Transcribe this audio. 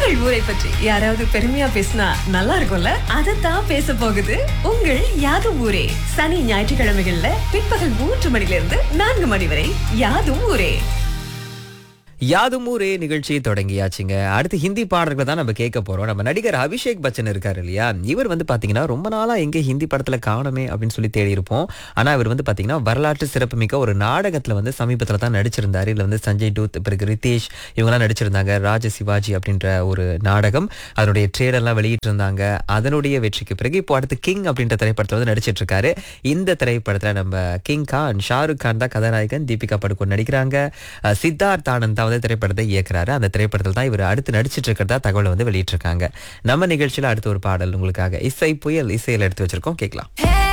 உங்கள் ஊரை பற்றி யாராவது பெருமையா பேசினா நல்லா இருக்கும்ல அதைத்தான் பேச போகுது உங்கள் யாதும் ஊரே சனி ஞாயிற்றுக்கிழமைகள்ல பிற்பகல் மூன்று மணிலிருந்து நான்கு மணி வரை யாதும் ஊரே யாதும் ஊரே நிகழ்ச்சி தொடங்கியாச்சுங்க அடுத்து ஹிந்தி பாடல்களை தான் நம்ம கேட்க போறோம் நம்ம நடிகர் அபிஷேக் பச்சன் இருக்காரு இல்லையா இவர் வந்து பாத்தீங்கன்னா ரொம்ப நாளா எங்க ஹிந்தி படத்துல காணுமே அப்படின்னு சொல்லி தேடி இருப்போம் ஆனா இவர் வந்து பாத்தீங்கன்னா வரலாற்று சிறப்புமிக்க ஒரு நாடகத்துல வந்து சமீபத்துல தான் நடிச்சிருந்தாரு இதுல வந்து சஞ்சய் டூத் பிறகு ரிதேஷ் இவங்கெல்லாம் நடிச்சிருந்தாங்க ராஜ சிவாஜி அப்படின்ற ஒரு நாடகம் அதனுடைய ட்ரேலர்லாம் வெளியிட்டு இருந்தாங்க அதனுடைய வெற்றிக்கு பிறகு இப்போ அடுத்து கிங் அப்படின்ற திரைப்படத்துல வந்து நடிச்சிட்டு இருக்காரு இந்த திரைப்படத்துல நம்ம கிங் கான் ஷாருக் கான் தான் கதாநாயகன் தீபிகா படுகோன் நடிக்கிறாங்க அஹ் சித்தார்த் ஆனந்த் தான் வந்து திரைப்படத்தை இயக்குறாரு அந்த திரைப்படத்தில் தான் இவர் அடுத்து நடிச்சிட்டு இருக்கிறதா தகவலை வந்து வெளியிட்டிருக்காங்க நம்ம நிகழ்ச்சியில அடுத்த ஒரு பாடல் உங்களுக்காக இசை புயல் இசையில் எடுத்து வச்சிருக்கோம் கேட்கலாம் Hey